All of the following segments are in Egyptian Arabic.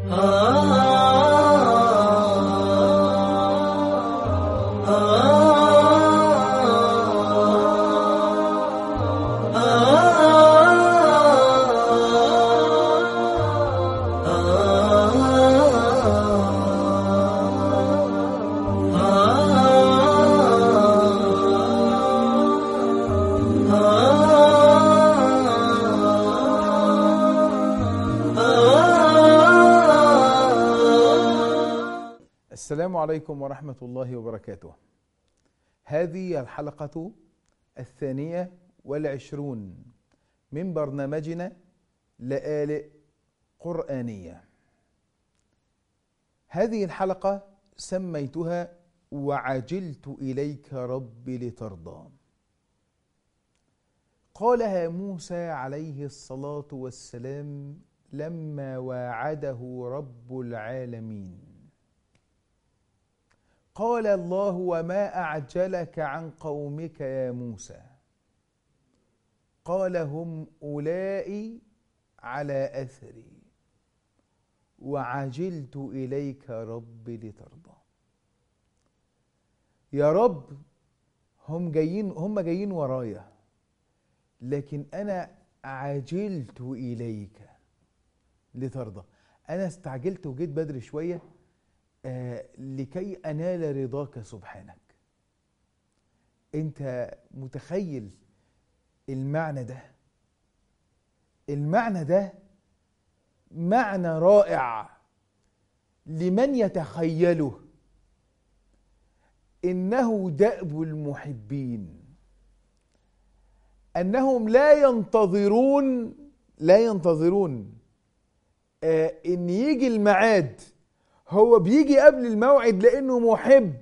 السلام عليكم ورحمة الله وبركاته. هذه الحلقة الثانية والعشرون من برنامجنا لآلئ قرآنية. هذه الحلقة سميتها وعجلت إليك رب لترضى. قالها موسى عليه الصلاة والسلام لما واعده رب العالمين. قال الله وما اعجلك عن قومك يا موسى قال هم اولئك على اثري وعجلت اليك رب لترضى يا رب هم جايين هم جايين ورايا لكن انا عجلت اليك لترضى انا استعجلت وجيت بدري شويه آه لكي انال رضاك سبحانك انت متخيل المعنى ده المعنى ده معنى رائع لمن يتخيله انه دأب المحبين انهم لا ينتظرون لا ينتظرون آه ان يجي الميعاد هو بيجي قبل الموعد لانه محب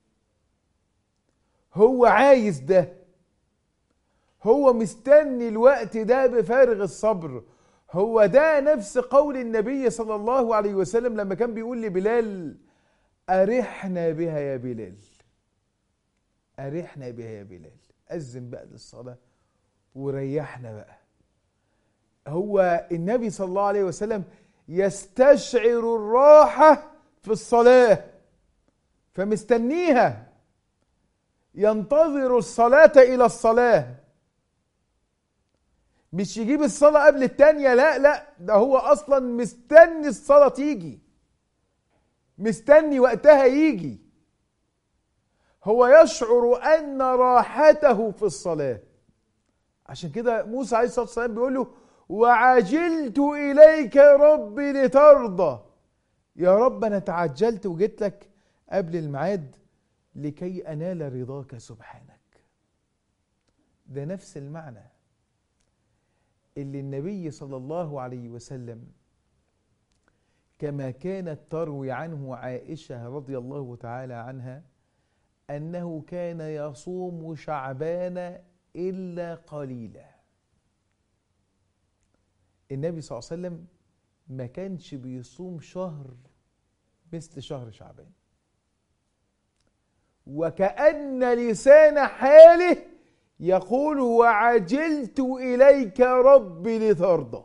هو عايز ده هو مستني الوقت ده بفارغ الصبر هو ده نفس قول النبي صلى الله عليه وسلم لما كان بيقول لبلال أرحنا بها يا بلال أرحنا بها يا بلال أذن بقى للصلاة وريحنا بقى هو النبي صلى الله عليه وسلم يستشعر الراحة في الصلاة فمستنيها ينتظر الصلاة إلى الصلاة مش يجيب الصلاة قبل التانية لا لا ده هو أصلا مستني الصلاة تيجي مستني وقتها يجي هو يشعر أن راحته في الصلاة عشان كده موسى عليه الصلاة والسلام بيقول له وعجلت إليك رب لترضى يا رب أنا تعجلت وجيت لك قبل الميعاد لكي أنال رضاك سبحانك ده نفس المعنى اللي النبي صلى الله عليه وسلم كما كانت تروي عنه عائشة رضي الله تعالى عنها أنه كان يصوم شعبان إلا قليلاً النبي صلى الله عليه وسلم ما كانش بيصوم شهر مثل شهر شعبان وكأن لسان حاله يقول وعجلت إليك رب لترضى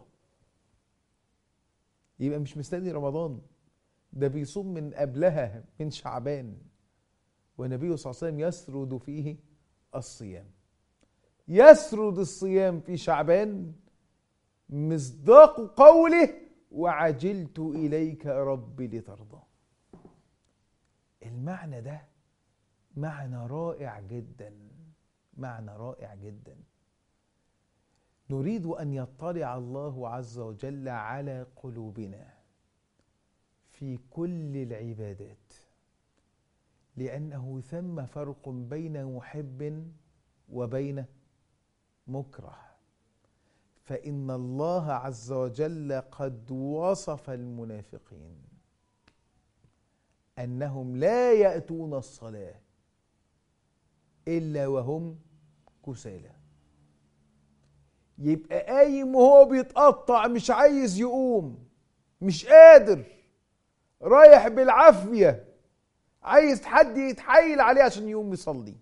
يبقى مش مستني رمضان ده بيصوم من قبلها من شعبان والنبي صلى الله عليه وسلم يسرد فيه الصيام يسرد الصيام في شعبان مصداق قوله وعجلت اليك رب لترضى المعنى ده معنى رائع جدا معنى رائع جدا نريد ان يطلع الله عز وجل على قلوبنا في كل العبادات لانه ثم فرق بين محب وبين مكره فإن الله عز وجل قد وصف المنافقين أنهم لا يأتون الصلاة إلا وهم كسالى يبقى قايم وهو بيتقطع مش عايز يقوم مش قادر رايح بالعافية عايز حد يتحايل عليه عشان يقوم يصلي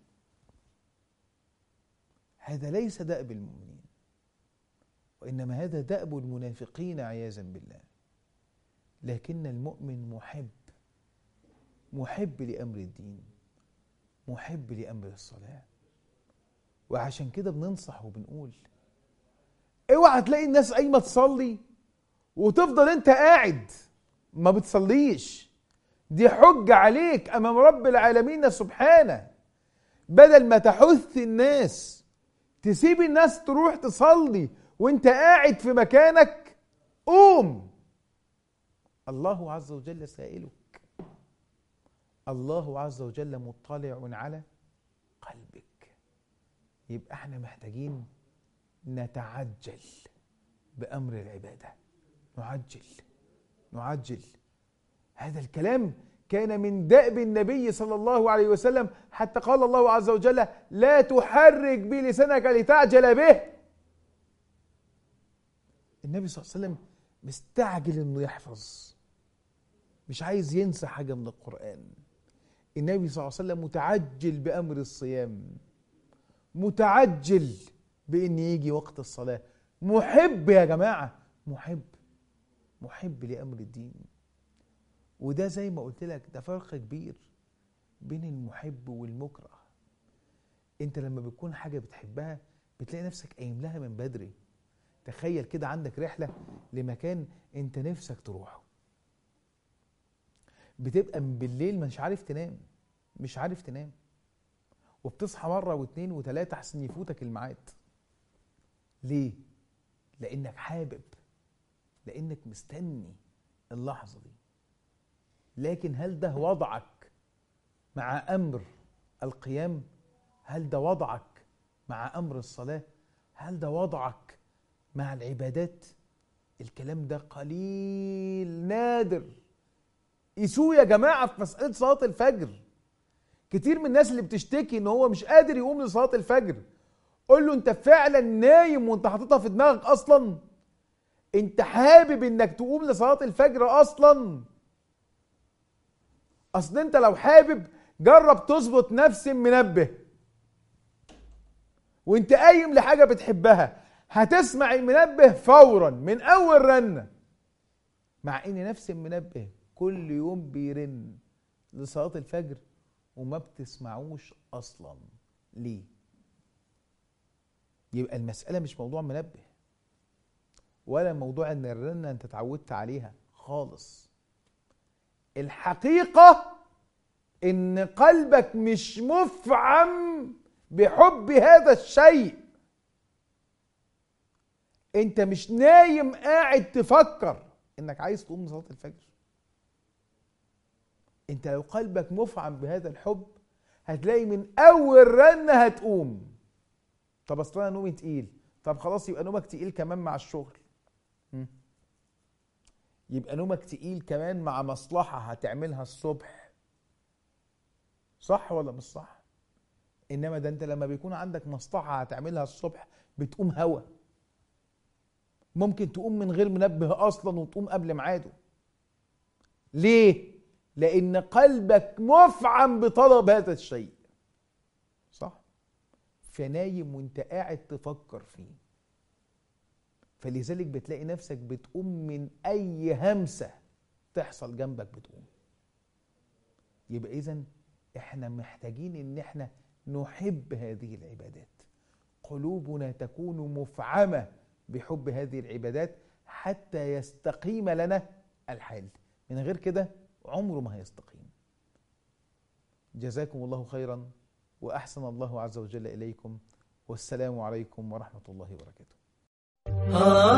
هذا ليس دأب المؤمنين وإنما هذا دأب المنافقين عياذا بالله لكن المؤمن محب محب لأمر الدين محب لأمر الصلاة وعشان كده بننصح وبنقول اوعى تلاقي الناس قايمة تصلي وتفضل انت قاعد ما بتصليش دي حجة عليك أمام رب العالمين سبحانه بدل ما تحث الناس تسيب الناس تروح تصلي وانت قاعد في مكانك قوم الله عز وجل سائلك الله عز وجل مطلع على قلبك يبقى احنا محتاجين نتعجل بأمر العبادة نعجل نعجل هذا الكلام كان من دأب النبي صلى الله عليه وسلم حتى قال الله عز وجل لا تحرك بلسانك لتعجل به النبي صلى الله عليه وسلم مستعجل انه يحفظ مش عايز ينسى حاجة من القرآن النبي صلى الله عليه وسلم متعجل بأمر الصيام متعجل بأن يجي وقت الصلاة محب يا جماعة محب محب لأمر الدين وده زي ما قلت لك ده فرق كبير بين المحب والمكره انت لما بتكون حاجة بتحبها بتلاقي نفسك قايم لها من بدري تخيل كده عندك رحلة لمكان انت نفسك تروحه بتبقى من بالليل مش عارف تنام مش عارف تنام وبتصحى مرة واثنين وثلاثة عشان يفوتك الميعاد ليه؟ لأنك حابب لأنك مستني اللحظة دي لكن هل ده وضعك مع أمر القيام؟ هل ده وضعك مع أمر الصلاة؟ هل ده وضعك مع العبادات؟ الكلام ده قليل نادر قيسوه يا جماعة في مسألة صلاة الفجر كتير من الناس اللي بتشتكي ان هو مش قادر يقوم لصلاة الفجر قول له انت فعلا نايم وانت حاططها في دماغك اصلا انت حابب انك تقوم لصلاة الفجر اصلا اصل انت لو حابب جرب تظبط نفس المنبه وانت قايم لحاجة بتحبها هتسمع المنبه فورا من اول رنة مع ان نفس المنبه كل يوم بيرن لصلاة الفجر وما بتسمعوش اصلا ليه يبقى المسألة مش موضوع منبه ولا موضوع ان الرنة انت اتعودت عليها خالص الحقيقة ان قلبك مش مفعم بحب هذا الشيء انت مش نايم قاعد تفكر انك عايز تقوم صلاة الفجر انت لو قلبك مفعم بهذا الحب هتلاقي من اول رنة هتقوم طب اصل انا نومي تقيل طب خلاص يبقى نومك تقيل كمان مع الشغل م? يبقى نومك تقيل كمان مع مصلحة هتعملها الصبح صح ولا مش صح انما ده انت لما بيكون عندك مصلحة هتعملها الصبح بتقوم هوا ممكن تقوم من غير منبه اصلا وتقوم قبل ميعاده ليه لان قلبك مفعم بطلب هذا الشيء صح فنايم وانت قاعد تفكر فيه فلذلك بتلاقي نفسك بتقوم من اي همسه تحصل جنبك بتقوم يبقى اذا احنا محتاجين ان احنا نحب هذه العبادات قلوبنا تكون مفعمه بحب هذه العبادات حتى يستقيم لنا الحال من غير كده عمره ما هيستقيم جزاكم الله خيرا واحسن الله عز وجل اليكم والسلام عليكم ورحمه الله وبركاته